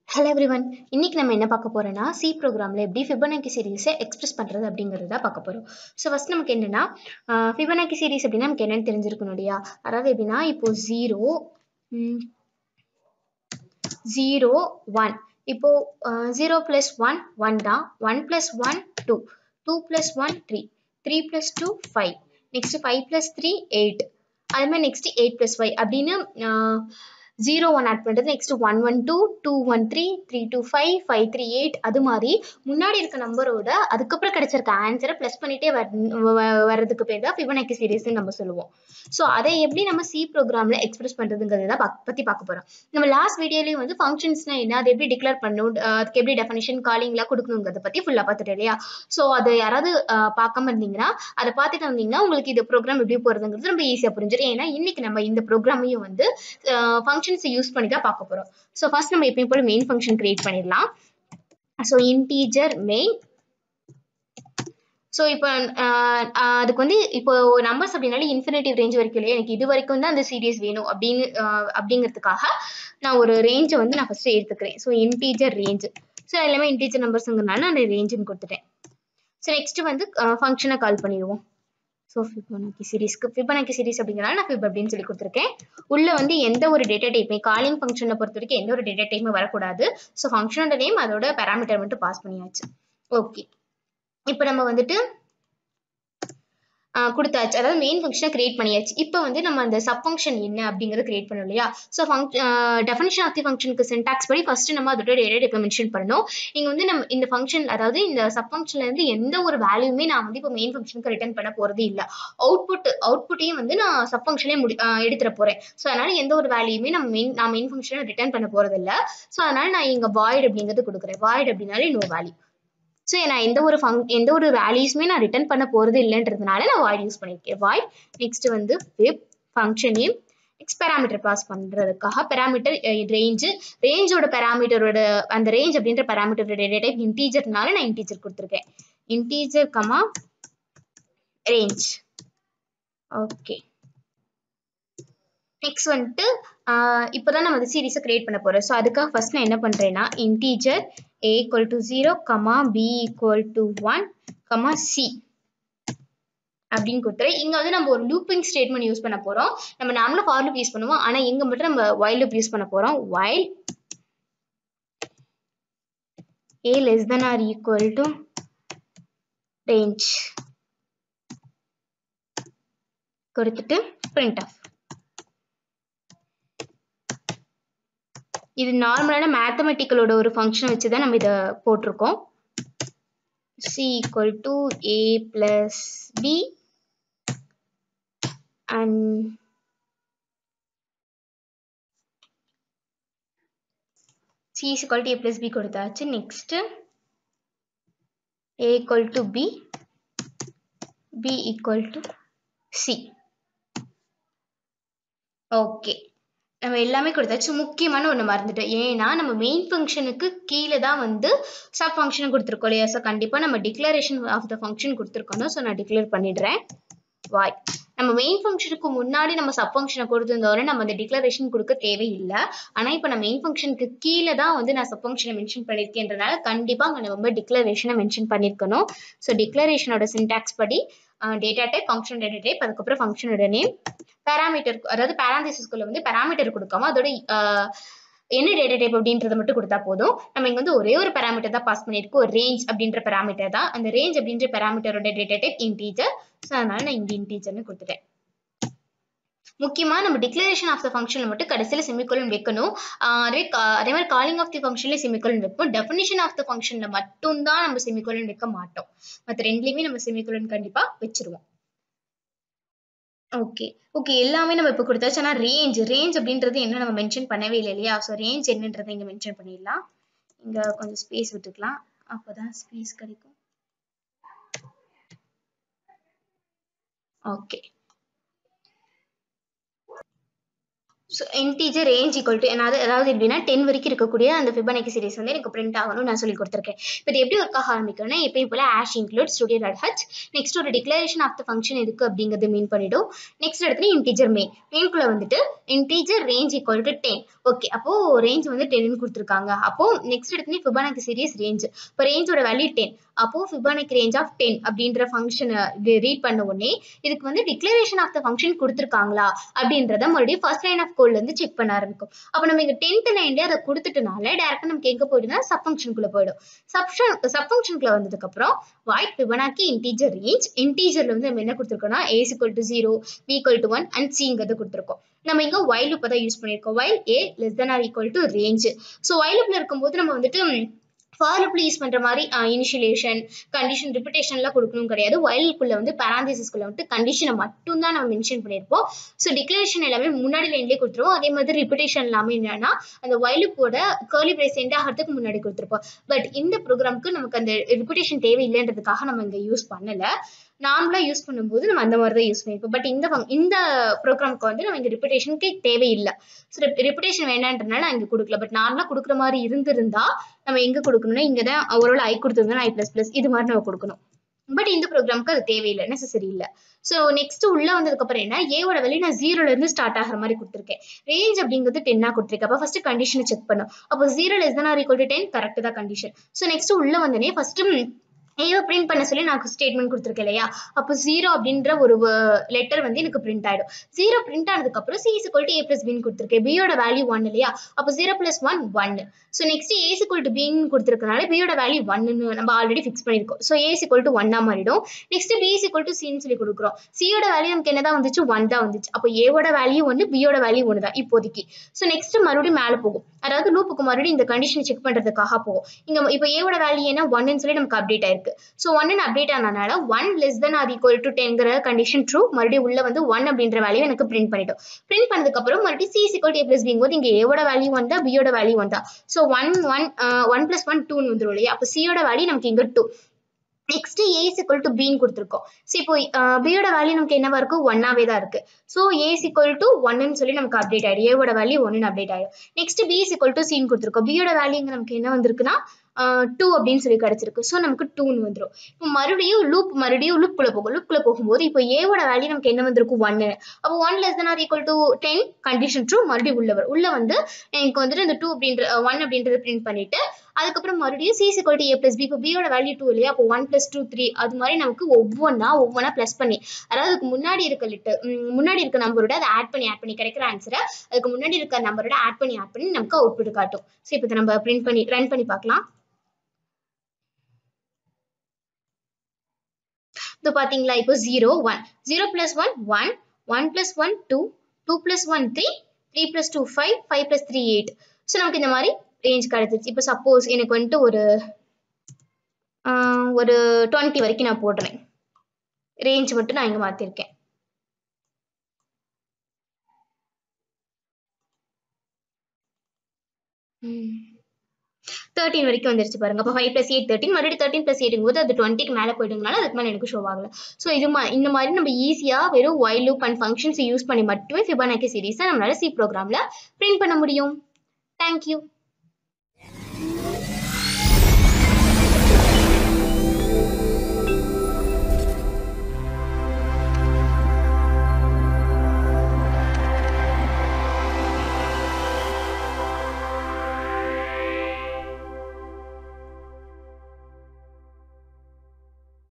hello everyone இன்னைக்கு நம்ம என்ன பார்க்க போறோம்னா சி ப்ரோக்ராமில் எப்படி ஃபிபனாக்கி சீரீஸை எக்ஸ்பிரஸ் பண்ணுறது அப்படிங்கிறது தான் பார்க்க போகிறோம் ஸோ ஃபஸ்ட் நமக்கு என்னென்னா ஃபிபனாக்கி சீரீஸ் அப்படின்னா நமக்கு என்னென்னு தெரிஞ்சிருக்கணும் இல்லையா அதாவது எப்படின்னா இப்போ ஜீரோ ஜீரோ ஒன் இப்போ ஜீரோ ப்ளஸ் ஒன் ஒன் தான் one plus one two two plus one three three plus two five next five plus three eight அது மாதிரி நெக்ஸ்ட் எயிட் ப்ளஸ் ஃபைவ் அப்படின்னு ஜீரோ ஒன் ஆட் பண்ணுறது next one one two two one three three two five five three eight அது மாதிரி முன்னாடி இருக்க நம்பரோட அதுக்கப்புறம் கிடைச்சிருக்க ஆன்சரை ப்ளஸ் பண்ணிட்டே வர்றதுக்கு பேர் தான் ஃபிபனாக்கி சீரீஸ்னு நம்ம சொல்லுவோம் ஸோ அதை எப்படி நம்ம சி ப்ரோக்ராமில் எக்ஸ்பிரஸ் பண்ணுறதுங்கிறது தான் பற்றி பார்க்க போகிறோம் நம்ம லாஸ்ட் வீடியோலேயும் வந்து ஃபங்க்ஷன்ஸ்னா என்ன அதை எப்படி டிக்ளேர் பண்ணணும் அதுக்கு எப்படி டெஃபினேஷன் காலிங்லாம் கொடுக்கணுங்கிறத பற்றி ஃபுல்லாக பார்த்துட்டு இல்லையா ஸோ அது யாராவது பார்க்காம இருந்தீங்கன்னா அதை பார்த்துட்டு வந்தீங்கன்னா உங்களுக்கு இந்த ப்ரோக்ராம் எப்படி போகிறதுங்கிறது ரொம்ப ஈஸியாக புரிஞ்சிடும் ஏன்னா இன்னைக்கு நம்ம இந்த ப்ரோக்ராமையும் வந்து ஃபங்க்ஷன்ஸை யூஸ் பண்ணி தான் பார்க்க போகிறோம் ஸோ ஃபர்ஸ்ட் நம்ம எப்பயும் போல மெயின் ஃபங்க்ஷன் கிரியேட் பண்ணிடலாம் ஸோ இன்டீஜர் மெயின் ஸோ இப்போ அதுக்கு வந்து இப்போ நம்பர்ஸ் அப்படின்னாலே இன்ஃபினிட்டிவ் ரேஞ்ச் வரைக்கும் இல்லையா எனக்கு இது வரைக்கும் தான் அந்த சீரியஸ் வேணும் அப்படின்னு அப்படிங்கிறதுக்காக நான் ஒரு ரேஞ்சை வந்து நான் ஃபஸ்ட்டு எடுத்துக்கிறேன் ஸோ இன்டீஜர் ரேஞ்சு ஸோ எல்லாமே இன்டீஜர் நம்பர்ஸுங்கிறனால நான் ரேஞ்சுன்னு கொடுத்துட்டேன் ஸோ நெக்ஸ்ட் வந்து ஃபங்க்ஷனை கால் பண்ணிடுவோம் ஸோ ஃபிபனாக்கி சீரீஸ்க்கு ஃபிபனாக்கி சீரீஸ் அப்படிங்கிறனால நான் ஃபிப் அப்படின்னு சொல்லி கொடுத்துருக்கேன் உள்ள வந்து எந்த ஒரு டேட்டா டைப்புமே காலிங் ஃபங்க்ஷனை பொறுத்த வரைக்கும் எந்த ஒரு டேட்டா டைப்புமே வரக்கூடாது ஸோ ஃபங்க்ஷனோட நேம் அதோட பேராமீட்டர் மட்டும் பாஸ் பண்ணியாச்சு ஓகே இப்போ நம்ம வந்துட்டு கொடுத்தாச்சு அதாவது மெயின் ஃபங்க்ஷனை கிரியேட் பண்ணியாச்சு இப்போ வந்து நம்ம அந்த சப் ஃபங்க்ஷன் என்ன அப்படிங்கிறத கிரியேட் பண்ணோம் இல்லையா so func definition of the ஃபங்க்ஷனுக்கு சின்டாக்ஸ் படி ஃபர்ஸ்ட் நம்ம அதோட டேட்டா டைப்பை மென்ஷன் பண்ணணும் இங்கே வந்து நம்ம இந்த ஃபங்க்ஷன் அதாவது இந்த சப் ஃபங்க்ஷன்ல இருந்து எந்த ஒரு வேல்யூமே நான் வந்து இப்போ மெயின் ஃபங்க்ஷனுக்கு ரிட்டர்ன் பண்ண போறது இல்லை அவுட்புட் அவுட்புட்டையும் வந்து நான் சப் ஃபங்க்ஷனே முடி எடுத்துட போறேன் ஸோ அதனால எந்த ஒரு வேல்யூமே நம்ம மெயின் நான் மெயின் ஃபங்க்ஷனை ரிட்டர்ன் பண்ண போறது இல்லை ஸோ அதனால நான் இங்கே வாய்ட் அப்படிங்கிறது கொடுக்குறேன் வாய்ட் அப்படின்னாலே நோ வேல்யூ ஸோ நான் எந்த ஒரு ஃபங் எந்த ஒரு வேல்யூஸுமே நான் ரிட்டர்ன் பண்ண போகிறது இல்லைன்றதுனால நான் வாய்ட் யூஸ் பண்ணியிருக்கேன் வாய்ட் நெக்ஸ்ட் வந்து விப் function name next parameter pass பண்ணுறதுக்காக பேராமீட்டர் ரேஞ்சு ரேஞ்சோட பேராமீட்டரோட அந்த ரேஞ்ச் அப்படின்ற பேராமீட்டரோட டேட்டா டைப் இன்டீஜர்னால நான் இன்டீஜர் கொடுத்துருக்கேன் integer comma range okay next வந்துட்டு இப்போ தான் நம்ம இந்த சீரீஸை கிரியேட் பண்ண போகிறோம் ஸோ அதுக்காக ஃபர்ஸ்ட் நான் என்ன பண்ணுறேன்னா integer A equal to zero comma B equal to one comma C அப்படின்னு கொடுத்துறேன் இங்கே வந்து நம்ம ஒரு லூப்பிங் ஸ்டேட்மெண்ட் யூஸ் பண்ண போகிறோம் நம்ம நார்மலாக ஃபார் லூப் யூஸ் பண்ணுவோம் ஆனால் இங்கே மட்டும் நம்ம வைல் லூப் யூஸ் பண்ண போகிறோம் while A less than or equal to range கொடுத்துட்டு பிரிண்ட் ஆஃப் இது நார்மலான மேத்தமெட்டிக்கலோட ஒரு ஃபங்க்ஷன் வச்சு தான் நம்ம இதை போட்டிருக்கோம் C equal to A plus B and C is equal to A plus B கொடுத்தாச்சு next A equal to B B equal to C okay நம்ம எல்லாமே கொடுத்தாச்சு முக்கியமான ஒன்று மறந்துட்டோம் ஏன்னா நம்ம மெயின் ஃபங்க்ஷனுக்கு கீழே தான் வந்து சப் ஃபங்க்ஷன் கொடுத்துருக்கோம் இல்லையா ஸோ கண்டிப்பாக நம்ம டிக்ளரேஷன் ஆஃப் த ஃபங்க்ஷன் கொடுத்துருக்கணும் ஸோ நான் டிக்ளேர் பண்ணிடுறேன் வாய் நம்ம மெயின் ஃபங்க்ஷனுக்கு முன்னாடி நம்ம சப் ஃபங்க்ஷனை கொடுத்துருந்தோட நம்ம அந்த டிக்ளரேஷன் கொடுக்க தேவையில்லை ஆனால் இப்போ நான் மெயின் ஃபங்க்ஷனுக்கு கீழே தான் வந்து நான் சப் ஃபங்க்ஷனை மென்ஷன் பண்ணியிருக்கேன்றனால கண்டிப்பாக அங்கே நம்ம டிக்ளரேஷனை மென்ஷன் பண்ணியிருக்கணும் ஸோ டிக்ளரேஷனோட சின்டாக்ஸ் படி data type function data type அதுக்கப்புறம் ஃபங்க்ஷனோட நேம் பேராமீட்டர் அதாவது பேராந்திசிஸ்குள்ள வந்து பேராமீட்டர் கொடுக்காம அதோட என்ன டேட்டா டைப் அப்படின்றத மட்டும் கொடுத்தா போதும் நம்ம இங்க வந்து ஒரே ஒரு பேராமீட்டர் தான் பாஸ் பண்ணியிருக்கோம் ரேஞ்ச் அப்படின்ற பேராமீட்டர் தான் அந்த ரேஞ்ச் அப்படின்ற பேராமீட்டரோட டேட்டா டைப் இன்டீஜர் ஸோ அதனால நான் இங்க இன்டீஜர்னு கொடுத்துட்டேன் முக்கியமா நம்ம டிக்ளரேஷன் ஆஃப் த ஃபங்க்ஷன்ல மட்டும் கடைசியில் செமிகோலன் வைக்கணும் அதே அதே மாதிரி காலிங் ஆஃப் தி ஃபங்க்ஷன்ல செமிகோலன் வைப்போம் டெஃபினிஷன் ஆஃப் த ஃபங்க்ஷன்ல மட்டும் தான் நம்ம செமிகோலன் வைக்க மாட்டோம் மற்ற ரெண்டுலையுமே நம்ம செமிகோலன் கண்டிப்பா வச்சிருவோம் ஓகே ஓகே எல்லாமே நம்ம இப்போ கொடுத்தாச்சு ஆனால் ரேஞ்ச் ரேஞ்ச் அப்படின்றது என்ன நம்ம மென்ஷன் பண்ணவே இல்லை இல்லையா ஸோ ரேஞ்ச் என்னன்றதை இங்கே மென்ஷன் பண்ணிடலாம் இங்கே கொஞ்சம் ஸ்பேஸ் விட்டுக்கலாம் அப்போ தான் ஸ்பேஸ் கிடைக்கும் okay so integer range equal to அதாவது அதாவது எப்படின்னா டென் வரைக்கும் இருக்கக்கூடிய அந்த ஃபிபனாக்கி சீரிஸ் வந்து எனக்கு பிரிண்ட் ஆகணும்னு நான் சொல்லி கொடுத்துருக்கேன் இப்போ இது எப்படி ஒர்க் ஆக ஆரம்பிக்கணும்னா எப்பயும் போல hash include studio dot H next ஒரு டிக்ளரேஷன் ஆஃப் த ஃபங்க்ஷன் எதுக்கு அப்படிங்கிறது மீன் பண்ணிடும் நெக்ஸ்ட் இடத்துல இன்டீஜர் மெயின் மெயின்குள்ள வந்துட்டு integer range equal to ten okay அப்போ ரேஞ்ச் வந்து டென்னு கொடுத்துருக்காங்க அப்போ நெக்ஸ்ட் இடத்துல ஃபிபனாக்கி சீரிஸ் ரேஞ்ச் இப்போ ரேஞ்சோட வேல்யூ டென் அப்போ ஃபிபனாக்கி ரேஞ்ச் ஆஃப் டென் அப்படின்ற ஃபங்க்ஷனை ரீட் பண்ண உடனே இதுக்கு வந்து டிக்ளரேஷன் ஆஃப் த ஃபங்க்ஷன் கொடுத்துருக்காங்களா அப்படின்றத மறுபடியும் ஃபர்ஸ்ட் லைன் ஆஃப் கோட்ல இருந்து செக் பண்ண ஆரம்பிக்கும் அப்போ நம்ம இங்க டென்த் லைன்லேயே அதை கொடுத்துட்டனால டேரக்டா நமக்கு எங்க போயிடும்னா சப் ஃபங்க்ஷனுக்குள்ள போயிடும் சப்ஷன் சப் ஃபங்க்ஷனுக்குள்ள வந்ததுக்கு அப்புறம் வாய்ட் ஃபிபனாக்கி இன்டீஜர் ரேஞ்ச் இன்டீஜர்ல வந்து நம்ம என்ன கொடுத்துருக்கோம்னா A equal to zero B equal to one and சிங்கிறது கொடுத்துருக்கோம் நம்ம இங்க வைல் லூப் தான் யூஸ் பண்ணியிருக்கோம் while A less than or equal to range so while லூப்ல இருக்கும்போது நம்ம வந்துட்டு ஃபார் லூப்ல யூஸ் பண்ற மாதிரி இனிஷியலேஷன் கண்டிஷன் ரிப்பிட்டேஷன்லாம் கொடுக்கணும் கிடையாது வயலுக்குள்ள வந்து பேராந்திசிஸ்குள்ள வந்து கண்டிஷனை மட்டும் தான் நம்ம மென்ஷன் பண்ணியிருப்போம் ஸோ டிக்ளரேஷன் எல்லாமே முன்னாடி லைன்லேயே கொடுத்துருவோம் அதே மாதிரி ரிப்பிட்டேஷன் எல்லாமே என்னன்னா அந்த வயலுக்கோட கேர்லி பிரைஸ் எண்ட் ஆகிறதுக்கு முன்னாடி கொடுத்துருப்போம் பட் இந்த ப்ரோக்ராம்க்கு நமக்கு அந்த ரிப்பிட்டேஷன் தேவையில்லைன்றதுக்காக நம்ம இங்க யூஸ் பண்ணல நார்மலா யூஸ் பண்ணும்போது நம்ம அந்த மாதிரி தான் யூஸ் பண்ணியிருப்போம் பட் இந்த இந்த ப்ரோக்ராம்க்கு வந்து நம்ம இங்க ரிப்பிட்டேஷனுக்கு தேவையில்லை ஸோ ரிப்பிட்டேஷன் வேண்டான்றனால நான் இங்க கொடுக்கல பட் நார்மலா கொடுக்குற மாதிரி இருந்திருந்தா நம்ம எங்க கொடுக்கணும்னா இங்க தான் ஒரு ஐ கொடுத்துருந்தோம் ஐ பிளஸ் பிளஸ் இது மாதிரி நம்ம கொடுக்கணும் பட் இந்த ப்ரோக்ராம்க்கு அது தேவையில்லை நெசசரி இல்லை ஸோ நெக்ஸ்ட் உள்ள வந்ததுக்கு அப்புறம் என்ன ஏவோட வெளியே நான் ஜீரோல இருந்து ஸ்டார்ட் ஆகிற மாதிரி கொடுத்துருக்கேன் ரேஞ்ச் அப்படிங்கிறது டென்னா கொடுத்துருக்கேன் அப்போ ஃபர்ஸ்ட் கண்டிஷனை செக் பண்ணும் அப்போ zero less than equal to ten correct தான் கண்டிஷன் ஸோ நெக்ஸ்ட் உள்ள வந்தனே ஃபர்ஸ்ட் ஏவோ பிரிண்ட் பண்ண சொல்லி நான் ஸ்டேட்மெண்ட் கொடுத்துருக்கேன் இல்லையா அப்போ ஜீரோ அப்படின்ற ஒரு லெட்டர் வந்து எனக்கு பிரிண்ட் ஆயிடும் ஜீரோ பிரிண்ட் ஆனதுக்கு அப்புறம் சி இஸ் ஏ பிளஸ் பின்னு கொடுத்துருக்கேன் பியோட வேல்யூ ஒன் இல்லையா அப்போ zero plus one one so next A equal to பின்னு கொடுத்துருக்கனால பியோட வேல்யூ ஒன்னு நம்ம ஆல்ரெடி ஃபிக்ஸ் பண்ணியிருக்கோம் ஸோ ஏ இக்குவல் டு ஒன்னா மாறிடும் நெக்ஸ்ட் பி இக்குவல் டு சின்னு சொல்லி கொடுக்குறோம் சியோட வேல்யூ நமக்கு என்ன தான் வந்துச்சு ஒன் தான் வந்துச்சு அப்போ ஏவோட வேல்யூ ஒன்று பியோட வேல்யூ ஒன்று தான் இப்போதைக்கு ஸோ நெக்ஸ்ட் மறுபடியும் மேலே போகும் அதாவது லூப்புக்கு மறுபடியும் இந்த கண்டிஷன் செக் பண்ணுறதுக்காக போகும் இங்கே இப்போ ஏவோட வேல்யூ என்ன ஒன்னு சொல்லி நமக்கு அப்டேட் ஆயிருக்கு ஸோ ஒன்னு அப்டேட் ஆனதுனால one less than or equal to டென்கிற கண்டிஷன் ட்ரூ மறுபடியும் உள்ள வந்து ஒன் அப்படின்ற வேல்யூ எனக்கு பிரிண்ட் பண்ணிட்டோம் பிரிண்ட் பண்ணதுக்கு அப்புறம் மறுபடியும் C equal to A plus பிங் போது இங்கே ஏவோட வேல்யூ வந்தா பியோட வேல்யூ வந்தா so one one one plus one டூன்னு வந்துடும் இல்லையா அப்போ சியோட வேல்யூ நமக்கு இங்கே two next A equal to பின்னு கொடுத்துருக்கோம் ஸோ இப்போ பியோட வேல்யூ நமக்கு என்னவா இருக்கு ஒன்னாவே தான் இருக்கு ஸோ ஏ இக்குவல் டு ஒன்னு சொல்லி நமக்கு அப்டேட் ஆயிடும் ஏவோட வேல்யூ ஒன்னு அப்டேட் ஆயிடும் நெக்ஸ்ட் பி இக்குவல் டு சின்னு கொடுத்துருக்கோம் பியோட வேல்யூ நமக்கு என்ன வந்திருக்குன்னா டூ அப்படின்னு சொல்லி கிடைச்சிருக்கு ஸோ நமக்கு டூன்னு வந்துடும் இப்போ மறுபடியும் லூப் மறுபடியும் லூப்புக்குள்ள போகும் லூப்புக்குள்ள போகும்போது இப்போ ஏவோட வேல்யூ நமக்கு என்ன வந்திருக்கும் ஒன்னு அப்போ one less than or equal to ten condition true மறுபடியும் உள்ள வரும் உள்ள வந்து எனக்கு வந்துட்டு இந்த டூ அப்படின்ற ஒன் அப்படின்றத பிரிண்ட் பண்ணிட்டு அதுக்கப்புறம் மறுபடியும் C equal to A plus B இப்போ பியோட வேல்யூ டூ இல்லையா அப்போ ஒன் பிளஸ் டூ த்ரீ அது மாதிரி நமக்கு ஒவ்வொன்றா ஒவ்வொன்றா ப்ளஸ் பண்ணி அதாவது அதுக்கு முன்னாடி இருக்க லிட்டு முன்னாடி இருக்க நம்பரோட அதை ஆட் பண்ணி ஆட் பண்ணி கிடைக்கிற ஆன்சரை அதுக்கு முன்னாடி இருக்க நம்பரோட ஆட் பண்ணி ஆட் பண்ணி நமக்கு அவுட்புட் காட்டும் ஸோ இப்போ நம்ம பிரிண்ட் பண்ணி ரன் பண்ணி பார்க்கலாம் இப்போ பார்த்தீங்களா இப்போ zero one zero plus one one one plus one two two plus one three three plus two five five plus three eight so நமக்கு இந்த மாதிரி ரேஞ்ச் கிடைச்சிச்சு இப்போ சப்போஸ் எனக்கு வந்துட்டு ஒரு ஒரு டுவெண்ட்டி வரைக்கும் நான் போடுறேன் ரேஞ்ச் மட்டும் நான் இங்கே மாற்றிருக்கேன் தேர்ட்டின் வரைக்கும் வந்துருச்சு பாருங்க அப்போ ஃபைவ் ப்ளஸ் எயிட் தேர்ட்டின் மறுபடியும் தேர்ட்டின் ப்ளஸ் எயிட்டும் போது அது டுவெண்ட்டிக்கு மேலே போயிடுங்கனால அதுக்கு மேலே எனக்கு ஷோ ஆகல ஸோ இது மா இந்த மாதிரி நம்ம ஈஸியாக வெறும் while loop and functions use பண்ணி மட்டுமே ஃபிபானாக்கி சீரீஸை நம்மளால சி ப்ரோக்ராமில் பிரிண்ட் பண்ண முடியும் தேங்க்யூ